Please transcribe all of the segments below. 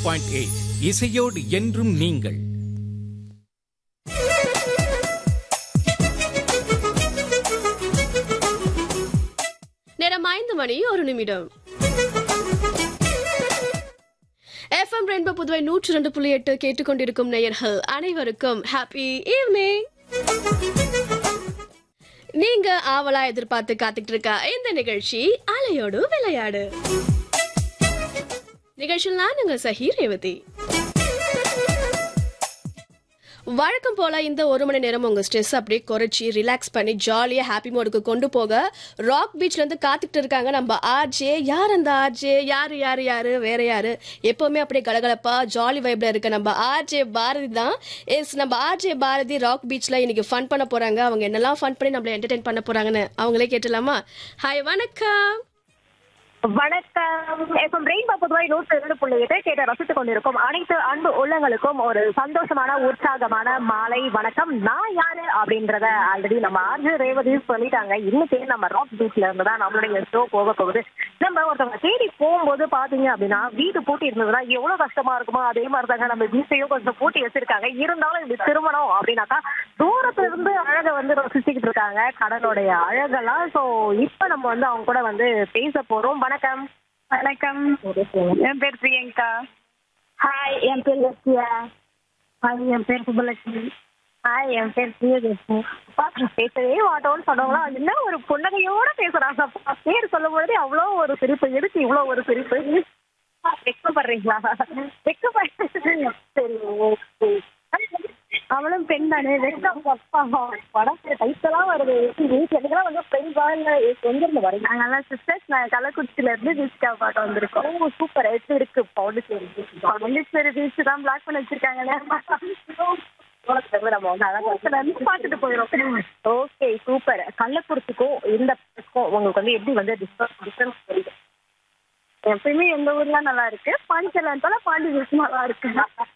Point eight இசையோடு என்றும் நீங்கள் நேரம் ஐந்து மணி ஒரு நிமிடம் எஃப்எம் ரெயின்போ புதுவை நூற்றி ரெண்டு புள்ளி எட்டு கேட்டுக்கொண்டிருக்கும் நேயர்கள் அனைவருக்கும் ஹாப்பி ஈவினிங் நீங்க ஆவலா எதிர்பார்த்து காத்துக்கிட்டு இருக்க இந்த நிகழ்ச்சி அலையோடு விளையாடு நிகழ்ச்சியில் நான் உங்க சஹி ரேவதி வழக்கம் போல இந்த ஒரு மணி நேரம் உங்க ஸ்ட்ரெஸ் அப்படியே குறைச்சி ரிலாக்ஸ் பண்ணி ஜாலியா ஹாப்பி மோடுக்கு கொண்டு போக ராக் பீச்ல இருந்து காத்துக்கிட்டு இருக்காங்க நம்ம ஆர்ஜே யார் அந்த ஆர்ஜே யாரு யாரு யாரு வேற யாரு எப்பவுமே அப்படியே கலகலப்பா ஜாலி வைப்ல இருக்க நம்ம ஆர்ஜே பாரதி தான் எஸ் நம்ம ஆர்ஜே பாரதி ராக் பீச்ல இன்னைக்கு ஃபன் பண்ண போறாங்க அவங்க என்னெல்லாம் ஃபன் பண்ணி நம்மள என்டர்டைன் பண்ண போறாங்கன்னு அவங்களே கேட்டலாமா ஹாய் வணக்கம் வணக்கம் எஃப்எம் ரெயின்போ பொதுவாய் நூற்று இரண்டு புள்ளி எட்டை கேட்டு ரசித்துக் கொண்டிருக்கும் அனைத்து அன்பு உள்ளங்களுக்கும் ஒரு சந்தோஷமான உற்சாகமான மாலை வணக்கம் நான் யாரு அப்படின்றத ஆல்ரெடி நம்ம ஆர்ஜி ரேவதி சொல்லிட்டாங்க இன்னைக்கு நம்ம ராக் பீச்ல இருந்து தான் நம்மளுடைய ஷோ போக போகுது நம்ம ஒருத்தவங்க தேடி போகும்போது பாத்தீங்க அப்படின்னா வீடு பூட்டி இருந்ததுன்னா எவ்வளவு கஷ்டமா இருக்குமோ அதே மாதிரி தாங்க நம்ம வீட்டையும் கொஞ்சம் பூட்டி வச்சிருக்காங்க இருந்தாலும் இது திருமணம் அப்படின்னாக்கா தூரத்துல இருந்து அழகை வந்து ரசிச்சுக்கிட்டு இருக்காங்க கடலுடைய அழகெல்லாம் சோ இப்ப நம்ம வந்து அவங்க கூட வந்து பேச போறோம் வணக்கம் வணக்கம் என் பேர் பிரியங்கா ஹாய் என் பேர் லட்சியா ஹாய் என் பேர் சுபலட்சுமி ஹாய் என் பேர் பிரியதர்ஷினி அப்பா, பேசவே மாட்டோம்னு சொன்னவங்களா என்ன ஒரு புன்னகையோட பேசுறாங்க அப்பா. பேர் சொல்லும் பொழுதே அவ்வளோ ஒரு சிரிப்பு எதுக்கு இவ்வளோ ஒரு சிரிப்பு வெக்கப்படுறீங்களா வெக்கப்படுறீங்க சரி ஓகே அவளும் பெண் தானே வெக்கம் அப்பா படம் டைத்தெல்லாம் வருது வீட்டுல எனக்குலாம் வந்து பெண் பாருங்க எங்க இருந்து வரீங்க நாங்கெல்லாம் சிஸ்டர்ஸ் நான் கள்ளக்குறிச்சியில இருந்து பீச்சுக்கா பார்க்க வந்திருக்கோம் ஓ சூப்பர் எப்படி இருக்கு பாண்டிச்சேரி பாண்டிச்சேரி பீச் தான் பிளாக் பண்ணி வச்சிருக்காங்களே நம்ம வந்து அழகா பார்த்துட்டு போயிடும் ஓகே சூப்பர் கள்ளக்குறிச்சிக்கும் இந்த பக்கம் உங்களுக்கு வந்து எப்படி வந்து டிஃபரன்ஸ் தெரியுது எப்பயுமே எந்த ஊர்லாம் நல்லா இருக்கு பாண்டிச்சேரியில் போல பாண்டி பீச் நல்லா இருக்கு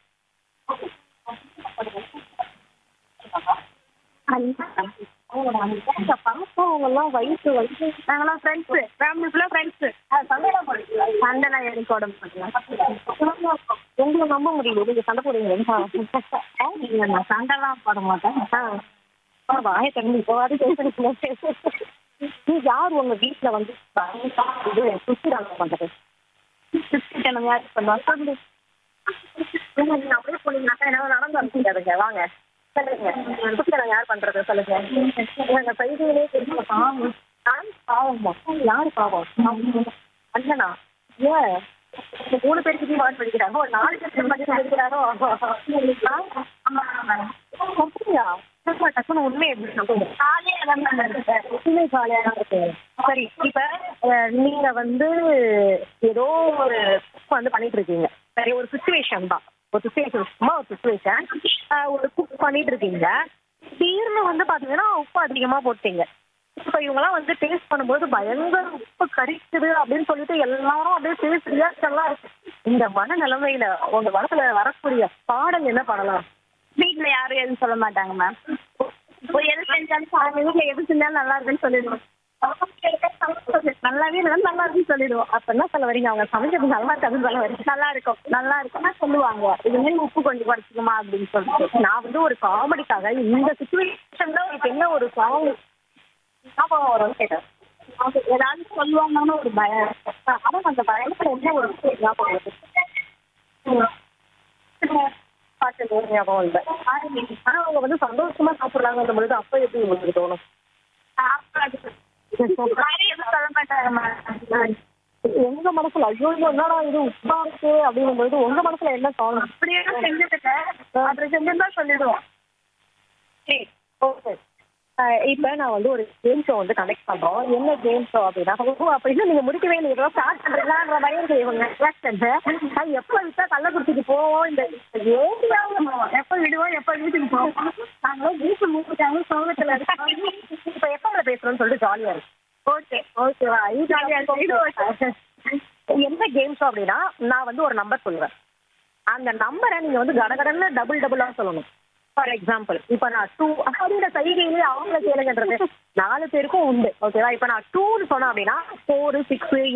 பாப்பவங்கெல்லாம் வயசு வயசு நாங்களாம் ஃப்ரெண்ட்ஸு ஃபேமிலி ஃபுல்லாக ஃப்ரெண்ட்ஸு சண்டைலாம் எனக்கு உடம்பு மாட்டேன் உங்களை நம்ப முடியல நீங்க சண்டை போடுவீங்க நான் சண்டைலாம் போட மாட்டேன் ஆ வாயை திறந்து இப்போ வாடி பேசுறீங்க நீ யார் உங்க வீட்டுல வந்து இது சுத்திராங்க பண்றது சுத்திட்டனம் யார் பண்ணுவா சொல்லு ஏங்க, நீங்க அப்படியே போனீங்கன்னாக்கா என்ன நடந்து வந்துருக்காதுங்க வாங்க சொல்லுங்க சுத்திரம் யார் பண்றது சொல்லுங்க எங்க பைதிகளே தெரியும் பாவம் நான் பாவமா யார் பாவம் அண்ணனா ஏன் இந்த மூணு பேருக்கு வாட் படிக்கிறாங்க ஒரு நாலு பேருக்கு படிக்க படிக்கிறாரோ அப்படியா சும்மா டக்குனு உண்மை எப்படி சொல்லுங்க உண்மை ஜாலியா தான் இருக்கு சரி இப்ப அஹ், நீங்க வந்து ஏதோ ஒரு cook வந்து பண்ணிட்டு இருக்கீங்க சரி ஒரு சுச்சுவேஷன் தான் ஒரு சுச்சுவேஷன் சும்மா ஒரு சுச்சுவேஷன் ஒரு குக் பண்ணிட்டு இருக்கீங்க திடீர்னு வந்து பாத்தீங்கன்னா உப்பு அதிகமா போட்டீங்க இப்போ இவங்கெல்லாம் வந்து டேஸ்ட் பண்ணும்போது பயங்கர உப்பு கரிக்குது அப்படின்னு சொல்லிட்டு எல்லாரும் அப்படியே டேஸ்ட் ரியாக்ஷன்லாம் இருக்கு இந்த மன நிலைமையில உங்க மனசுல வரக்கூடிய பாடல் என்ன பண்ணலாம் வீட்ல யாரும் எதுவும் சொல்ல மாட்டாங்க மேம் எது செஞ்சாலும் அவங்க வீட்ல எது செஞ்சாலும் நல்லா இருக்குன்னு சொல்லிடுவோம் நல்லாவே இருந்தாலும் நல்லா இருக்குன்னு சொல்லிடுவோம் அப்ப என்ன சொல்ல வரீங்க அவங்க சமைக்கிறது நல்லா இருக்காதுன்னு சொல்ல வரீங்க நல்லா இருக்கும் நல்லா இருக்கும்னா சொல்லுவாங்க இது மாதிரி உப்பு கொஞ்சம் குறைச்சிக்குமா அப்படின்னு சொல்லிட்டு நான் வந்து ஒரு காமெடிக்காக இந்த சுச்சுவேஷன்ல உங்களுக்கு என்ன ஒரு சாங் ஞாபகம் வரும்னு கேட்டேன் அது ஏதாவது சொல்லுவாங்கன்னு ஒரு பயம் ஆனா அந்த பயத்துல என்ன ஒரு ஞாபகம் வருது பாட்டு எதுவும் ஞாபகம் இல்லை ஆனா அவங்க வந்து சந்தோஷமா சாப்பிடுறாங்கன்ற பொழுது அப்ப எப்படி உங்களுக்கு தோணும் சொல்ல மாட்டாங்க உங்க மனசுல ஐயோ என்னடா இது உப்பா இருக்கு அப்படிங்கும் பொழுது உங்க மனசுல என்ன தோணும் அப்படியே செஞ்சுட்டு அப்படி செஞ்சிருந்தா சொல்லிடுவோம் சரி ஓகே இப்போ நான் வந்து ஒரு கேம் ஷோ வந்து கனெக்ட் பண்றோம் என்ன கேம் ஷோ அப்படின்னா ஓ அப்ப இன்னும் நீங்க முடிக்கவே இல்லை ஏதோ ஸ்டார்ட் பண்றீங்களான்ற மாதிரி இருக்கு இவங்க ரியாக்ஷன் எப்ப விட்டா கள்ளக்குறிச்சிக்கு போவோம் இந்த ஏரியாவில் எப்ப விடுவோம் எப்ப வீட்டுக்கு போவோம் நாங்க வீட்டு மூட்டாங்க சோகத்துல இருக்கோம் இப்ப எப்ப பேசுறோம்னு சொல்லிட்டு ஜாலியா இருக்கு ஓகே ஓகேவா ஜாலியா இருக்கு என்ன கேம் ஷோ அப்படின்னா நான் வந்து ஒரு நம்பர் சொல்லுவேன் அந்த நம்பரை நீங்க வந்து கடகடன்னு டபுள் டபுளா சொல்லணும் ஃபார் எக்ஸாம்பிள் இப்ப நான் டூ அப்படின்ற சைகையிலே அவங்க கேளுங்கன்றது நாலு பேருக்கும் உண்டு ஓகேவா இப்ப நான் டூன்னு சொன்னேன் அப்படின்னா ஃபோர் சிக்ஸ்